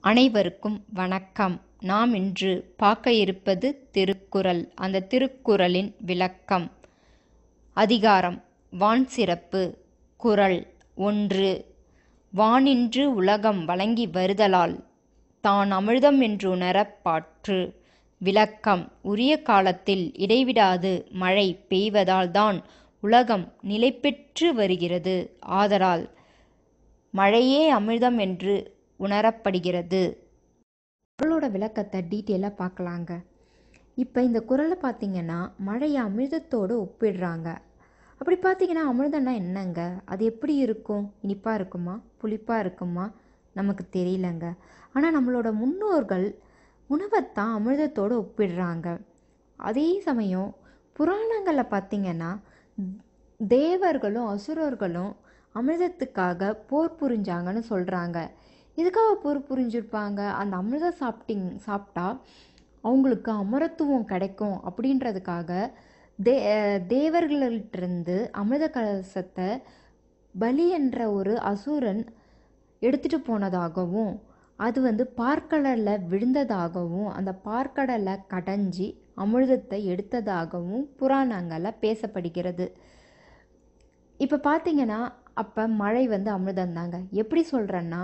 அனைவருக்கும் வணக்கம் நாம் இன்று பார்க்க இருப்பது திருக்குறள் அந்த திருக்குறளின் விளக்கம் அதிகாரம் வான் சிறப்பு குறள் ஒன்று வானின்று உலகம் வழங்கி வருதலால் தான் அமிழ்தம் என்றுணரப் பாற்று விளக்கம் உரிய காலத்தில் இடைவிடாது மழை பெய்வதால்தான் உலகம் நிலைபெற்று வருகிறது ஆதலால் மழையே அமிர்தம் என்று உணரப்படுகிறது குரலோட விளக்கத்தை டீட்டெயிலாக பார்க்கலாங்க இப்போ இந்த குரலை பார்த்தீங்கன்னா மழையை அமிர்தத்தோடு ஒப்பிடுறாங்க அப்படி பார்த்தீங்கன்னா அமிர்தம்னா என்னங்க அது எப்படி இருக்கும் இனிப்பாக இருக்குமா புளிப்பாக இருக்குமா நமக்கு தெரியலங்க ஆனால் நம்மளோட முன்னோர்கள் உணவைத்தான் அமிர்தத்தோடு ஒப்பிடுறாங்க அதே சமயம் புராணங்களில் பார்த்தீங்கன்னா தேவர்களும் அசுரர்களும் அமிர்தத்துக்காக போர் புரிஞ்சாங்கன்னு சொல்கிறாங்க எதுக்காக போர் புரிஞ்சிருப்பாங்க அந்த அமிர்தம் சாப்பிட்டிங் சாப்பிட்டா அவங்களுக்கு அமரத்துவம் கிடைக்கும் அப்படின்றதுக்காக தே தேவர்கள்ட்டிருந்து அமிர்த கலசத்தை பலி என்ற ஒரு அசுரன் எடுத்துகிட்டு போனதாகவும் அது வந்து பார்க்கடலில் விழுந்ததாகவும் அந்த பார்க்கடலை கடைஞ்சி அமிர்தத்தை எடுத்ததாகவும் புராணங்களில் பேசப்படுகிறது இப்போ பார்த்தீங்கன்னா அப்போ மழை வந்து அமிர்தம் தாங்க எப்படி சொல்கிறேன்னா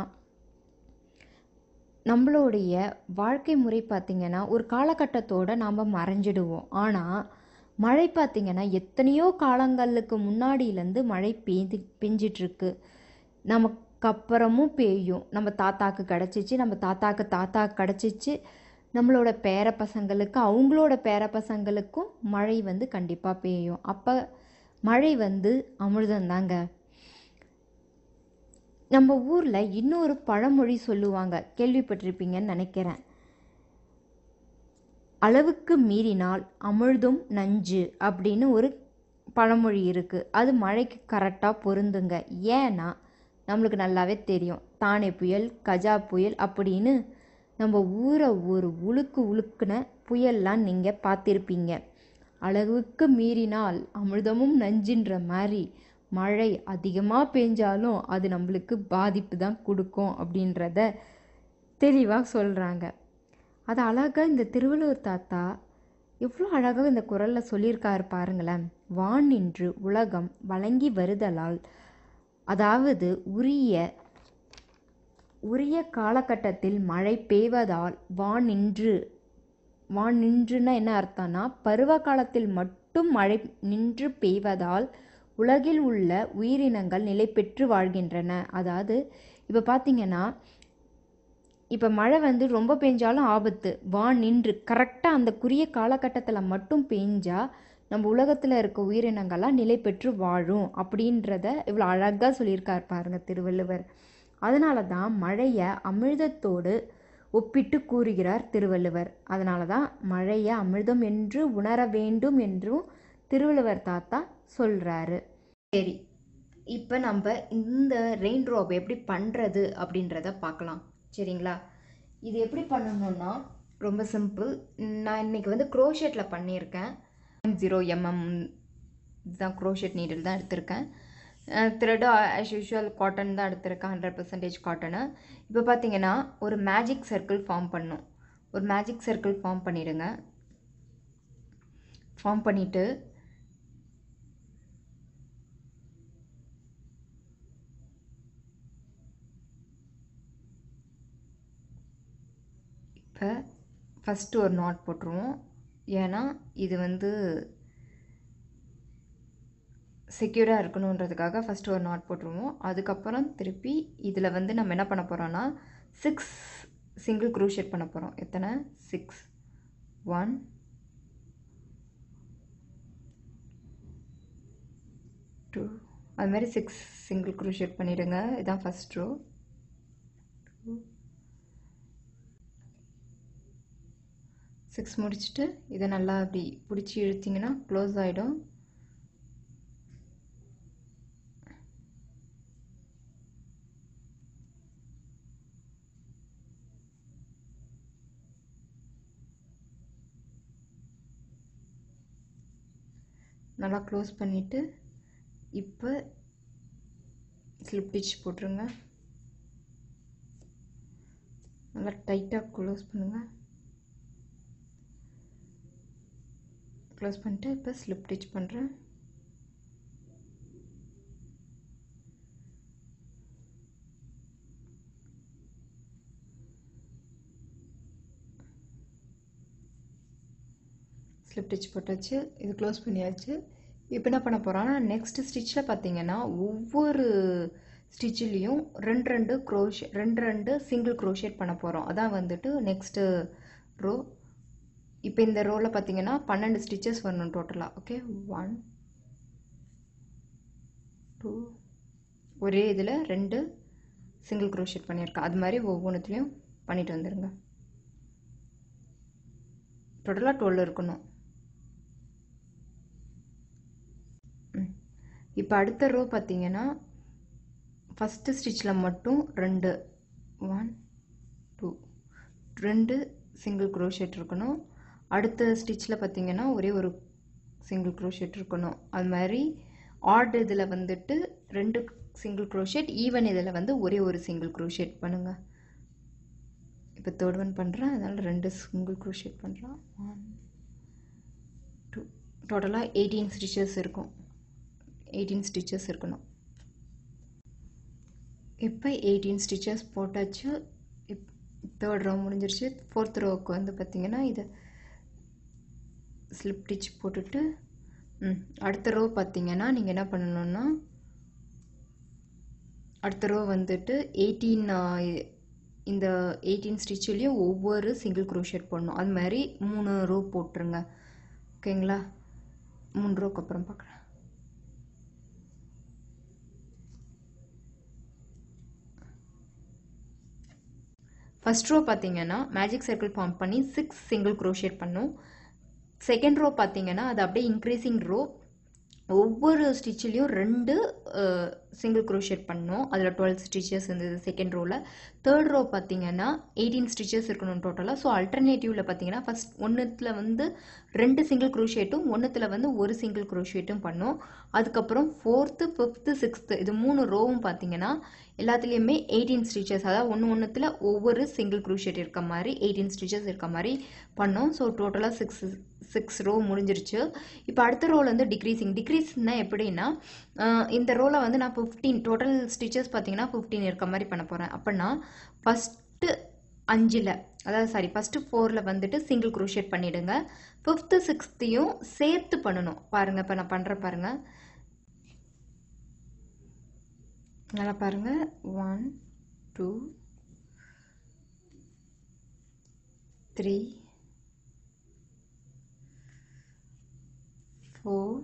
நம்மளுடைய வாழ்க்கை முறை பார்த்திங்கன்னா ஒரு காலகட்டத்தோடு நாம் மறைஞ்சிடுவோம் ஆனால் மழை பார்த்திங்கன்னா எத்தனையோ காலங்களுக்கு முன்னாடியிலேருந்து மழை பெய்து பெஞ்சிட்ருக்கு நமக்கு அப்புறமும் பெய்யும் நம்ம தாத்தாக்கு கிடச்சிச்சு நம்ம தாத்தாக்கு தாத்தா கிடச்சிச்சு நம்மளோட பேர பசங்களுக்கு அவங்களோட பேர பசங்களுக்கும் மழை வந்து கண்டிப்பாக பெய்யும் அப்போ மழை வந்து அமிர்தந்தாங்க நம்ம ஊரில் இன்னொரு பழமொழி சொல்லுவாங்க கேள்விப்பட்டிருப்பீங்கன்னு நினைக்கிறேன் அளவுக்கு மீறினால் அமிழ்தும் நஞ்சு அப்படின்னு ஒரு பழமொழி இருக்குது அது மழைக்கு கரெக்டாக பொருந்துங்க ஏன்னா நம்மளுக்கு நல்லாவே தெரியும் தானே புயல் கஜா புயல் அப்படின்னு நம்ம ஊரை ஒரு உழுக்கு உழுக்குன புயல்லாம் நீங்கள் பார்த்துருப்பீங்க அளவுக்கு மீறினால் அமிர்தமும் நஞ்சுன்ற மாதிரி மழை அதிகமாக பெஞ்சாலும் அது நம்மளுக்கு பாதிப்பு தான் கொடுக்கும் அப்படின்றத தெளிவாக சொல்கிறாங்க அது அழகாக இந்த திருவள்ளுவர் தாத்தா எவ்வளோ அழகாக இந்த குரலில் சொல்லியிருக்காரு பாருங்களேன் வான் நின்று உலகம் வழங்கி வருதலால் அதாவது உரிய உரிய காலகட்டத்தில் மழை பெய்வதால் வான் நின்று வான் நின்றுன்னா என்ன அர்த்தம்னா பருவ காலத்தில் மட்டும் மழை நின்று பெய்வதால் உலகில் உள்ள உயிரினங்கள் நிலை பெற்று வாழ்கின்றன அதாவது இப்போ பார்த்தீங்கன்னா இப்போ மழை வந்து ரொம்ப பெஞ்சாலும் ஆபத்து வான் நின்று கரெக்டாக அந்த குறிய காலகட்டத்தில் மட்டும் பெஞ்சா நம்ம உலகத்தில் இருக்க உயிரினங்கள்லாம் நிலை பெற்று வாழும் அப்படின்றத இவ்வளோ அழகாக சொல்லியிருக்கார் பாருங்க திருவள்ளுவர் அதனால தான் மழையை அமிர்தத்தோடு ஒப்பிட்டு கூறுகிறார் திருவள்ளுவர் அதனால தான் மழையை அமிர்தம் என்று உணர வேண்டும் என்றும் திருவள்ளுவர் தாத்தா சொல்கிறாரு சரி இப்போ நம்ம இந்த ரெயின் ட்ராப் எப்படி பண்ணுறது அப்படின்றத பார்க்கலாம் சரிங்களா இது எப்படி பண்ணணும்னா ரொம்ப சிம்பிள் நான் இன்றைக்கி வந்து க்ரோஷெட்டில் பண்ணியிருக்கேன் ஜீரோ எம்எம் இதுதான் க்ரோஷெட் நீடில் தான் எடுத்திருக்கேன் த்ரெட்டு ஆஸ் யூஷுவல் காட்டன் தான் எடுத்திருக்கேன் ஹண்ட்ரட் பர்சன்டேஜ் காட்டனு இப்போ பார்த்தீங்கன்னா ஒரு மேஜிக் சர்க்கிள் ஃபார்ம் பண்ணும் ஒரு மேஜிக் சர்க்கிள் ஃபார்ம் பண்ணிவிடுங்க ஃபார்ம் பண்ணிவிட்டு இப்போ ஃபஸ்ட்டு ஒரு நாட் போட்டுருவோம் ஏன்னா இது வந்து செக்யூராக இருக்கணுன்றதுக்காக ஃபஸ்ட்டு ஒரு நாட் போட்டுருவோம் அதுக்கப்புறம் திருப்பி இதில் வந்து நம்ம என்ன பண்ண போகிறோன்னா சிக்ஸ் சிங்கிள் க்ரூஷெட் பண்ண போகிறோம் எத்தனை சிக்ஸ் ஒன் டூ அது மாதிரி சிக்ஸ் சிங்கிள் க்ரூஷெட் பண்ணிவிடுங்க இதுதான் ஃபஸ்ட் ரோ டூ சிக்ஸ் முடிச்சுட்டு இதை நல்லா அப்படி பிடிச்சி இழுத்திங்கன்னா க்ளோஸ் ஆகிடும் நல்லா க்ளோஸ் பண்ணிவிட்டு இப்போ ஸ்லிப் டிச் போட்டுருங்க நல்லா டைட்டாக க்ளோஸ் பண்ணுங்கள் க்ளோஸ் பண்ணிட்டு இப்போ ஸ்லிப் டிச் பண்ணுறேன் ஸ்லிப் டிச் போட்டாச்சு இது க்ளோஸ் பண்ணியாச்சு இப்போ என்ன பண்ண போகிறோன்னா நெக்ஸ்ட் ஸ்டிச்சில் பார்த்தீங்கன்னா ஒவ்வொரு ஸ்டிச்சிலையும் ரெண்டு ரெண்டு க்ரோஷ் ரெண்டு ரெண்டு சிங்கிள் க்ரோஷேட் பண்ண போகிறோம் அதான் வந்துட்டு நெக்ஸ்ட்டு ரோ இப்போ இந்த ரோவில் பார்த்தீங்கன்னா பன்னெண்டு ஸ்டிச்சஸ் வரணும் டோட்டலாக ஓகே ஒன் டூ ஒரே இதில் ரெண்டு சிங்கிள் க்ரோஷேட் பண்ணியிருக்கேன் அது மாதிரி ஒவ்வொன்றுத்துலேயும் பண்ணிட்டு வந்துடுங்க டோட்டலாக டுவெல் இருக்கணும் இப்போ அடுத்த ரோ பார்த்தீங்கன்னா ஃபஸ்ட்டு ஸ்டிச்சில் மட்டும் ரெண்டு ஒன் டூ ரெண்டு சிங்கிள் க்ரோஷேட் இருக்கணும் அடுத்த ஸ்டிச்சில் பார்த்தீங்கன்னா ஒரே ஒரு சிங்கிள் க்ரோஷேட் இருக்கணும் அது மாதிரி ஆர்ட் இதில் வந்துட்டு ரெண்டு சிங்கிள் க்ரோஷேட் ஈவன் இதில் வந்து ஒரே ஒரு சிங்கிள் க்ரோஷேட் பண்ணுங்கள் இப்போ தேர்ட் ஒன் பண்ணுறேன் அதனால் ரெண்டு சிங்கிள் க்ரோஷேட் பண்ணுறேன் ஒன் டூ டோட்டலாக எயிட்டீன் ஸ்டிச்சஸ் இருக்கும் எயிட்டீன் ஸ்டிச்சஸ் இருக்கணும் இப்போ எயிட்டீன் ஸ்டிச்சஸ் போட்டாச்சு இப் தேர்ட் ரோ முடிஞ்சிருச்சு ஃபோர்த் ரோவுக்கு வந்து பார்த்திங்கன்னா இதை ஸ்லிப் டிச் போட்டுட்டு ம் அடுத்த ரோ பார்த்தீங்கன்னா நீங்கள் என்ன பண்ணணுன்னா அடுத்த ரோ வந்துட்டு எயிட்டீன் இந்த எயிட்டீன் ஸ்டிச்சிலையும் ஒவ்வொரு சிங்கிள் க்ரோஷேட் போடணும் அது மாதிரி மூணு ரோ போட்டுருங்க ஓகேங்களா மூணு ரோக்கு அப்புறம் பார்க்குறேன் ஃபஸ்ட் ரோ பார்த்தீங்கன்னா மேஜிக் சர்க்கிள் ஃபார்ம் பண்ணி சிக்ஸ் சிங்கிள் க்ரோஷேட் பண்ணும் செகண்ட் ரோ பார்த்தீங்கன்னா அது அப்படியே இன்க்ரீசிங் ரோ ஒவ்வொரு ஸ்டிச்சிலையும் ரெண்டு சிங்கிள் க்ரோஷேட் பண்ணோம் அதில் டுவெல் ஸ்டிச்சஸ் இருந்தது செகண்ட் ரோவில் தேர்ட் ரோ பார்த்தீங்கன்னா எயிட்டீன் ஸ்டிச்சஸ் இருக்கணும் டோட்டலாக ஸோ அல்டர்னேட்டிவில் பார்த்தீங்கன்னா ஃபஸ்ட் ஒன்றுத்தில் வந்து ரெண்டு சிங்கிள் க்ரோஷேட்டும் ஒன்றுத்தில் வந்து ஒரு சிங்கிள் க்ரோஷேட்டும் பண்ணோம் அதுக்கப்புறம் ஃபோர்த்து ஃபிஃப்த்து சிக்ஸ்த்து இது மூணு ரோவும் பார்த்தீங்கன்னா எல்லாத்துலேயுமே எயிட்டீன் ஸ்டிச்சஸ் அதாவது ஒன்று ஒன்றுத்தில் ஒவ்வொரு சிங்கிள் க்ரூஷேட் இருக்க மாதிரி எயிட்டீன் ஸ்டிச்சஸ் இருக்க மாதிரி பண்ணோம் ஸோ டோட்டலாக சிக்ஸ் சிக்ஸ் ரோ முடிஞ்சிருச்சு இப்போ அடுத்த ரோவில் வந்து டிக்ரீசிங் டிக்ரீஸ்னால் எப்படின்னா இந்த ரோவில் வந்து நான் ஃபிஃப்டீன் டோட்டல் ஸ்டிச்சஸ் பார்த்தீங்கன்னா ஃபிஃப்டீன் இருக்க மாதிரி பண்ண போகிறேன் அப்படின்னா ஃபஸ்ட்டு அஞ்சில் அதாவது சாரி ஃபஸ்ட்டு ஃபோரில் வந்துட்டு சிங்கிள் க்ரூஷேட் பண்ணிவிடுங்க ஃபிஃப்த்து சிக்ஸ்த்தையும் சேர்த்து பண்ணணும் பாருங்கள் இப்போ நான் பண்ணுற பாருங்கள் நல்லா பாருங்கள் ஒன் டூ த்ரீ ஃபோர்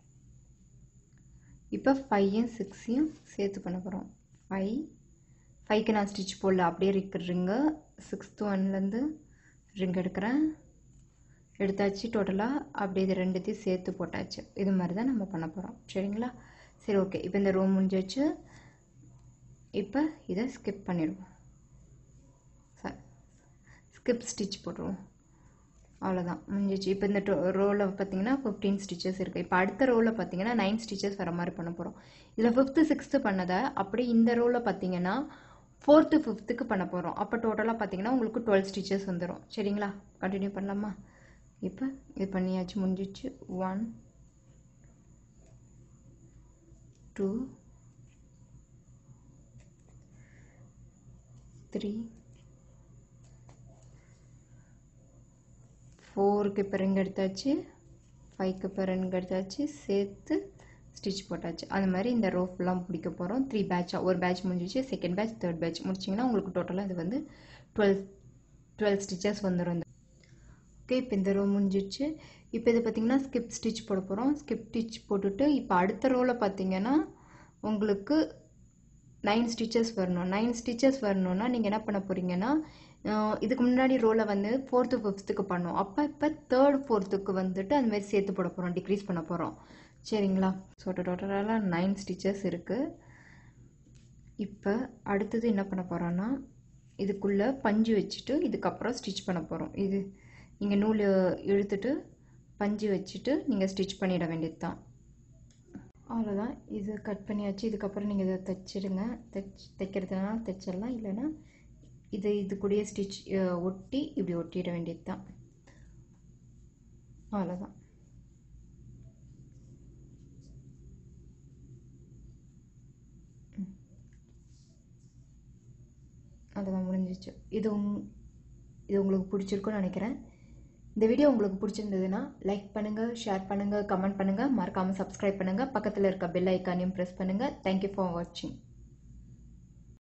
இப்போ ஃபைவையும் சிக்ஸையும் சேர்த்து பண்ண போகிறோம் ஃபைவ் ஃபைவ்க்கு நான் ஸ்டிச் போடல அப்படியே இருக்கிற ரிங்கு சிக்ஸ்த்து ஒன்லேருந்து ரிங் எடுக்கிறேன் எடுத்தாச்சு டோட்டலாக அப்படியே இது ரெண்டுத்தையும் சேர்த்து போட்டாச்சு இது மாதிரி தான் நம்ம பண்ண போகிறோம் சரிங்களா சரி ஓகே இப்போ இந்த ரூம் முடிஞ்சாச்சு இப்போ இதை ஸ்கிப் பண்ணிடுவோம் சார் ஸ்கிப் ஸ்டிச் போட்டுருவோம் அவ்வளோதான் முடிஞ்சிச்சு இப்போ இந்த ரோவில் பார்த்தீங்கன்னா ஃபிஃப்டீன் ஸ்டிச்சஸ் இருக்குது இப்போ அடுத்த ரோவில் பார்த்தீங்கன்னா நைன் ஸ்டிச்சஸ் வர மாதிரி பண்ண போகிறோம் இதில் ஃபிஃப்த்து சிக்ஸ்த்து பண்ணதை அப்படி இந்த ரோவில் பார்த்தீங்கன்னா ஃபோர்த்து ஃபிஃப்த்துக்கு பண்ண போகிறோம் அப்போ டோட்டலாக பார்த்தீங்கன்னா உங்களுக்கு டுவெல் ஸ்டிச்சஸ் வந்துடும் சரிங்களா கண்டினியூ பண்ணலாமா இப்போ இது பண்ணியாச்சு முடிஞ்சிச்சு ஒன் டூ த்ரீ ஃபோருக்கு இப்போ ரிங் எடுத்தாச்சு ஃபைவ்க்கு இப்போ ரிங் எடுத்தாச்சு சேர்த்து ஸ்டிச் போட்டாச்சு அது மாதிரி இந்த ரோ ஃபுல்லாக பிடிக்க போகிறோம் த்ரீ பேட்சாக ஒரு பேட்ச் முடிஞ்சிச்சு செகண்ட் பேட்ச் தேர்ட் பேட்ச் முடிச்சிங்கன்னா உங்களுக்கு டோட்டலாக இது வந்து டுவெல் டுவெல் ஸ்டிச்சஸ் வந்துடும் இந்த ஓகே இப்போ இந்த ரோ முடிஞ்சிச்சு இப்போ இது பார்த்திங்கன்னா ஸ்கிப் ஸ்டிச் போட போகிறோம் ஸ்கிப் ஸ்டிச் போட்டுட்டு இப்போ அடுத்த ரோவில் பார்த்தீங்கன்னா உங்களுக்கு நைன் ஸ்டிச்சஸ் வரணும் நைன் ஸ்டிச்சஸ் வரணும்னா நீங்கள் என்ன பண்ண போகிறீங்கன்னா இதுக்கு முன்னாடி ரோவில் வந்து ஃபோர்த்து ஃபிஃப்த்துக்கு பண்ணோம் அப்போ இப்போ தேர்ட் ஃபோர்த்துக்கு வந்துட்டு அந்த மாதிரி சேர்த்து போட போகிறோம் டிக்ரீஸ் பண்ண போகிறோம் சரிங்களா ஸோ டோட்டலாக நைன் ஸ்டிச்சஸ் இருக்குது இப்போ அடுத்தது என்ன பண்ண போகிறோன்னா இதுக்குள்ளே பஞ்சு வச்சுட்டு இதுக்கப்புறம் ஸ்டிச் பண்ண போகிறோம் இது நீங்கள் நூல் இழுத்துட்டு பஞ்சு வச்சுட்டு நீங்கள் ஸ்டிச் பண்ணிட வேண்டியது தான் அவ்வளோதான் இது கட் பண்ணியாச்சு இதுக்கப்புறம் நீங்கள் இதை தைச்சிடுங்க தைச் தைக்கிறதுனால தைச்சிடலாம் இல்லைன்னா இது இது கூடயே ஸ்டிச் ஒட்டி இப்படி ஒட்டிட வேண்டியது தான் அவ்வளோதான் அதுதான் முடிஞ்சிச்சு இது உங் இது உங்களுக்கு பிடிச்சிருக்குன்னு நினைக்கிறேன் இந்த வீடியோ உங்களுக்கு பிடிச்சிருந்ததுன்னா லைக் பண்ணுங்கள் ஷேர் பண்ணுங்கள் கமெண்ட் பண்ணுங்கள் மறக்காமல் சப்ஸ்கிரைப் பண்ணுங்கள் பக்கத்தில் இருக்க பெல் ஐக்கானையும் ப்ரெஸ் பண்ணுங்கள் தேங்க்யூ ஃபார் வாட்சிங்